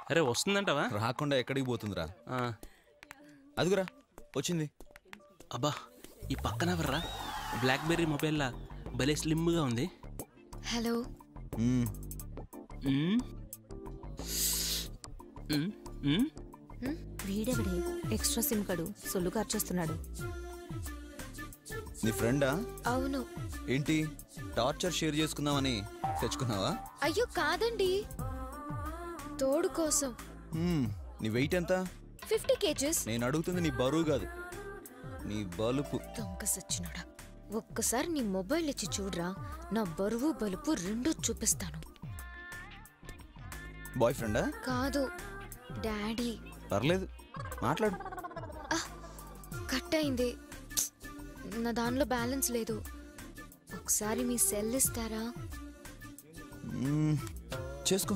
అరే వస్తుందంటవా రాకుండా ఎక్కడికి పోతుందిరా ఆ, అదిగురా వచ్చింది అబ్బా ఈ పక్కన ఎవర్రా బ్లాక్బెర్రీ మొబైల్లా భలే స్లిమ్గా ఉంది హలో మ్మ్. మ్మ్. మ్మ్. మ్మ్. హ్మ్? వీడెవడే ఎక్స్ట్రా సిమ్ కడు సొల్లు ఖర్చేస్తున్నాడు నీ ఫ్రెండా అవును ఏంటి టార్చర్ షేర్ చేసుకుందామని తెచ్చుకున్నావా అయ్యో కాదండి తోడు కోసం మ్మ్. నీ వెయిట్ ఎంత ఫిఫ్టీ కేజెస్ నేను అడుగుతుంది నీ బరువు కాదు నీ బలుపు దొంగ సచ్చినోడా ఒక్కసారి నీ మొబైల్ ఇచ్చి చూడరా నా బరువు బలుపు రెండూ చూపిస్తాను బాయ్ ఫ్రెండా కాదు డాడీ పర్లేదు మాట్లాడు కట్ అయింది నా దానిలో బ్యాలెన్స్ లేదు ఒకసారి మీ సెల్ ఇస్తారా మ్మ్. చేసుకో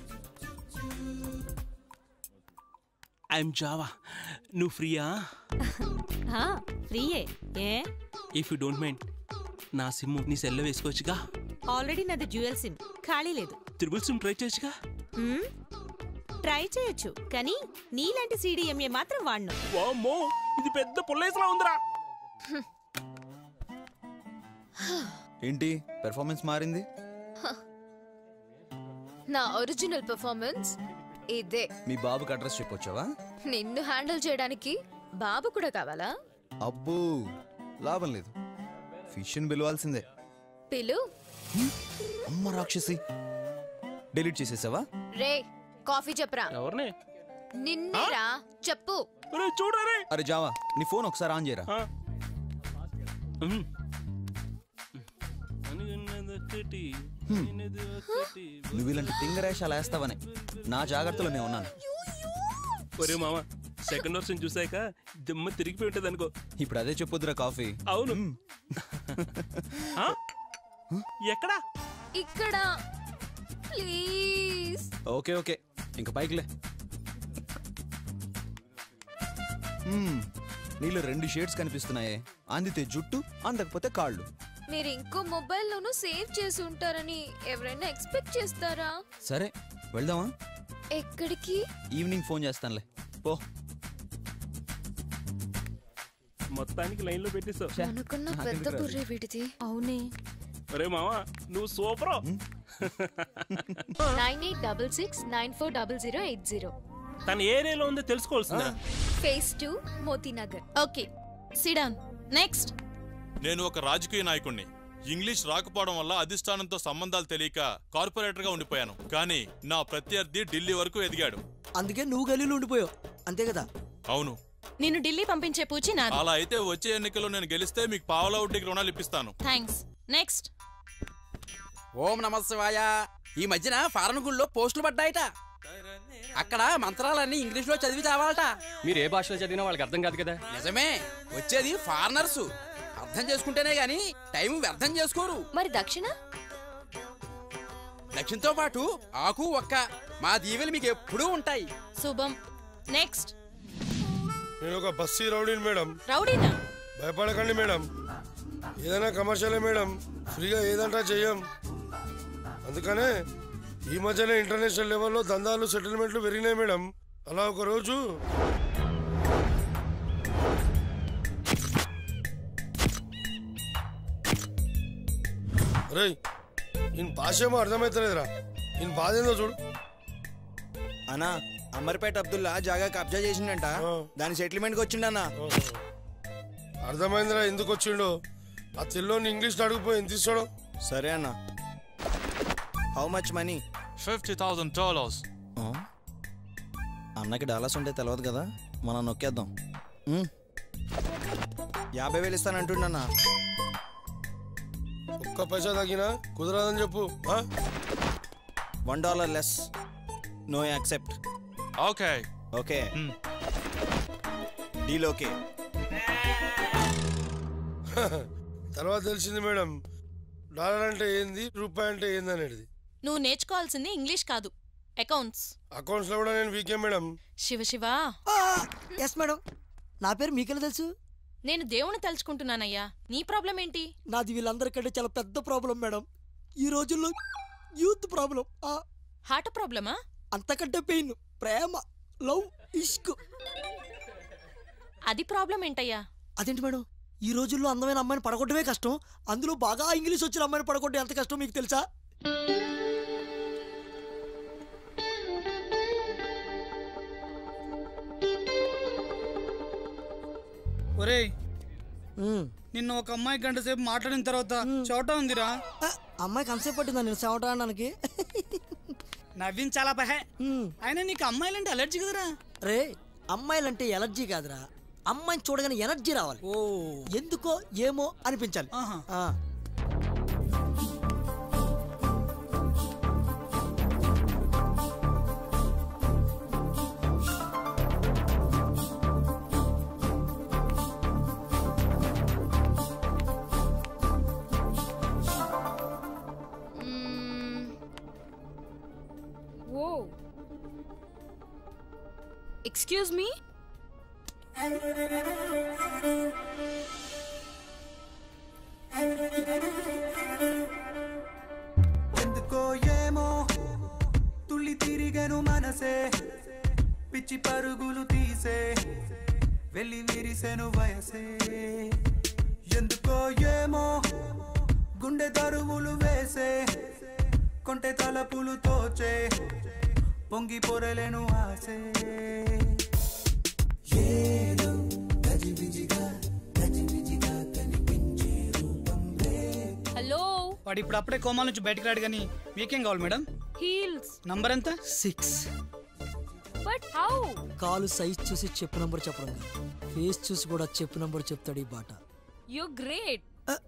ఐఎమ్ జావా నువ్వు ఫ్రీయా హా, ఫ్రీయే ఏ ఇఫ్ యూ డోంట్ మైండ్ నా సిమ్ నీ సెల్లో వేసుకోవచ్చుగా ఆల్రెడీ నాది డ్యూయల్ సిమ్ ఖాళీ లేదు త్రిబుల్ సిమ్ ట్రై చేయొచ్చుగా హ్మ్? ట్రై చేయొచ్చు కానీ నీలాంటి సీడీఎంఏ మాత్రం వాడను వామ్మో ఇది పెద్ద పుల్లేసలా ఉందిరా ఏంటి పెర్ఫార్మెన్స్ మారింది నా ఒరిజినల్ పర్ఫార్మెన్స్ ఇదే మీ బాబుకి అడ్రస్ చెప్పొచ్చావా నిన్ను హ్యాండిల్ చేయడానికి బాబు కూడా కావాలా అబ్బో లాభం లేదు ఫిష్ని పిలవాల్సిందే పిలు అమ్మ రాక్షసి డిలీట్ చేసేసావా రే కాఫీ చెప్పరా ఎవరిని నిన్నేరా చెప్పు చూడరే అరే జావా నీ ఫోన్ ఒకసారి ఆన్ చేయరా అనుకున్నదొక్కటి అయినది ఒక్కటి. నువ్వు ఇలాంటి తింగరేషాలు వేస్తావని నా జాగ్రత్తలో నేను ఉన్నాను ఒరే మామ సెకండ్ వర్షన్ చూసాక దిమ్మ తిరిగిపోయి ఉంటది అనుకో ఇప్పుడు అదే చెప్పొద్దురా కాఫీ అవును ఆ? ఎక్కడా ఇక్కడ ప్లీజ్ ఓకే ఓకే ఇంకా పైకిలే మ్మ్. నీలో రెండు షేడ్స్ కనిపిస్తున్నాయే అందితే జుట్టు అందకపోతే కాళ్ళు మీరు ఇంకో మొబైల్లోనూ సేవ్ చేసి ఉంటారని ఎవరైనా ఎక్స్పెక్ట్ చేస్తారా సరే వెళ్దామా ఎక్కడికి ఈవినింగ్ ఫోన్ చేస్తానులే పో మొత్తానికి లైన్ లో పెట్టేసావు అనుకున్న పెద్ద బుర్రే వీడిది అవునే ఒరే మామ నువ్వు super nine eight double six nine four double zero eight zero తన ఏరియాలో ఉందో తెలుసుకోవాల్సిందా phase two Moti Nagar okay sedan next నేను ఒక రాజకీయ నాయకుణ్ణి ఇంగ్లీష్ రాకపోవడం వల్ల అధిష్టానంతో సంబంధాలు తెలియక కార్పొరేటర్ గా ఉండిపోయాను కానీ నా ప్రత్యర్థి ఢిల్లీ వరకు ఎదిగాడు అందుకే నువ్వు గలీలో ఉండిపోయావు అంతే కదా అవును నిన్ను ఢిల్లీ పంపించే పూచి నాది అలా అయితే వచ్చే ఎన్నికల్లో నేను గెలిస్తే మీకు పావలా వడ్డీకి రుణాలు ఇప్పిస్తాను థ్యాంక్స్ నెక్స్ట్ ఓం నమ శివాయ ఈ మధ్యన ఫారెన్ గుళ్ళో పోస్టులు పడ్డాయట అక్కడ మంత్రాలన్నీ ఇంగ్లీష్ లో చదివి చావాలట మీరు ఏ భాషలో చదివినా వాళ్ళకి అర్థం కాదు కదా నిజమే వచ్చేది ఫారినర్స్ అర్థం చేసుకుంటేనే గాని టైం వ్యర్థం చేసుకోరు మరి దక్షిణ దక్షిణతో పాటు ఆకు ఒక్క మా దీవెలు మీకు ఎప్పుడూ ఉంటాయి శుభం నెక్స్ట్ నేను ఒక బస్సీ రౌడీని మేడం రౌడీనా భయపడకండి మేడం ఏదైనా కమర్షియలే మేడం ఫ్రీగా ఏదంటా చెయ్యం అందుకనే ఈ మధ్యనే ఇంటర్నేషనల్ లెవెల్లో దందాలు సెటిల్మెంట్లు పెరిగినాయి మేడం అలా ఒక రోజు రేయ్ ఈయన భాష ఏమో అర్థమవుతలేదురా ఈయన బాధ ఏందో చూడు అన్నా అమర్పేట అబ్దుల్లా జాగా కబ్జా చేసిండంట దాని సెటిల్మెంట్ కి వచ్చిండన్నా అర్థమైందిరా ఎందుకు వచ్చిండో ఆ తెల్లోని ఇంగ్లీష్ అడుగుపోయి ఎంత ఇస్తాడో సరే అన్న how much money fifty thousand dollars అన్నకి డాలర్స్ ఉంటే తెలియదు కదా మనం నొక్కేద్దాం ఉమ్. యాభై వేలు ఇస్తానంటుండన్నా ఒక్క పైసా తగ్గినా కుదరదని చెప్పు ఆ? One dollar less no accept okay okay deal okay తర్వాత తెలిసింది మేడం డాలర్ అంటే ఏంది రూపాయి అంటే ఏంది అనేది నువ్వు నేర్చుకోవాల్సింది ఇంగ్లీష్ కాదు అకౌంట్స్ అకౌంట్స్ లో కూడా నేను వీకే madam Shiva Shiva yes madam నా పేరు మీకెలా తెలుసు నేను దేవుని తలుచుకుంటున్నానయ్యా నీ ప్రాబ్లం ఏంటి నాది వీళ్ళందరికంటే చాలా పెద్ద ప్రాబ్లం మేడం ఈ రోజుల్లో యూత్ ప్రాబ్లం హార్ట్ ప్రాబ్లమా అంతకంటే పెయిన్ ప్రేమ లవ్ ఇష్క్ అది ప్రాబ్లం ఏంటయ్యా అదేంటి మేడం ఈ రోజుల్లో అందమైన అమ్మాయిని పడగొట్టడమే కష్టం అందులో బాగా ఇంగ్లీష్ వచ్చిన అమ్మాయిని పడగొట్టడం ఎంత కష్టం మీకు తెలుసా ఒరేయ్ నిన్న ఒక అమ్మాయి గంట సేపు మాట్లాడిన తర్వాత చోట ఉందిరా అమ్మాయి కన్సెప్ట్ పట్టిందా నేను సేవటానికి నవ్వించాలా పహే అయినా నీకు అమ్మాయిలంటే అలర్జీ కదరా రే అమ్మాయిలంటే ఎలర్జీ కాదురా అమ్మాయిని చూడగానే ఎనర్జీ రావాలి ఓ ఎందుకో ఏమో అనిపించాలి ఆ. Whoa. Excuse me? ఎందుకో ఏమో తుళ్ళి తిరిగను మనసే పిచ్చి పరుగులు తీసే వెళ్ళి విరిసెను వయసే ఎందుకో ఏమో గుండె దరువులు వేసే కొంటె తలపులు తోచే పొంగి పొరలేను ఆసే ఏదో గజిబిజిగా గజిబిజిగా కనిపించే రూపం హలో వాడు ఇప్పుడు అప్పుడే కోమా నుంచి బయటకు రాడు కానీ మీకేం కావాలి మేడం హీల్స్ నంబర్ ఎంత సిక్స్ బట్ హౌ కాలు సైజ్ చూసి చెప్పు నంబర్ చెప్పడం కాదు ఫేస్ చూసి కూడా చెప్పు నంబర్ చెప్తాడు ఈ Bata you great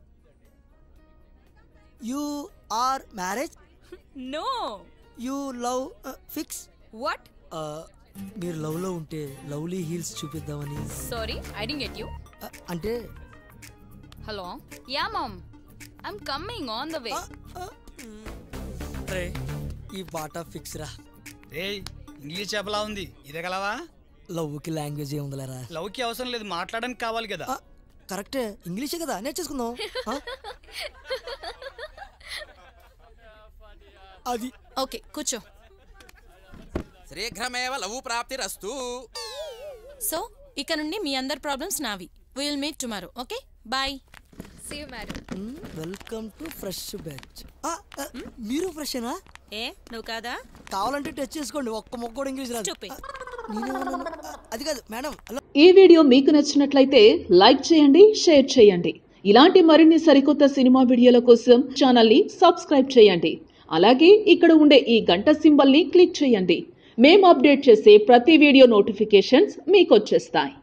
you are marriage no you love fix what మీరు లవ్ లో ఉంటే లవ్లీ హీల్స్ చూపిద్దామని sorry I didn't get you Uh, అంటే hello yeah mom I'm coming on the way రే ఈ బాట ఫిక్స్ రా రే ఇంగ్లీష్ చెప్పలా ఉంది ఇదే కలవా లవ్ కి లాంగ్వేజ్ ఏముందిలేరా లవ్కి అవసరం లేదు మాట్లాడడానికి కావాలి కదా కరెక్టే ఇంగ్లీషే కదా నేర్చేసుకుందాం ఆ? అది ఓకే కూర్చో శీఘ్రమేవ లఘు ప్రాప్తి రస్తు సో ఇక నుండి మీ అందరి ప్రాబ్లమ్స్ నావి will meet tomorrow okay bye see you madam welcome to fresh batch మీరు ఫ్రెషేనా ఏ నువ్వు కాదా కావాలంటే టచ్ చేసుకోండి ఒక్క మొక్క కూడా ఇంగ్లీష్ రాదు ఆ, నేనేమన్నాను? ఆ, అది కాదు మేడం హలో ఈ వీడియో మీకు నచ్చినట్లయితే లైక్ చేయండి షేర్ చేయండి ఇలాంటి మరిన్ని సరికొత్త సినిమా వీడియోల కోసం ఛానల్ని సబ్స్క్రైబ్ చేయండి అలాగే ఇక్కడ ఉండే ఈ గంట సింబల్ని క్లిక్ చేయండి మేము అప్డేట్ చేసే ప్రతి వీడియో నోటిఫికేషన్స్ మీకు వచ్చేస్తాయి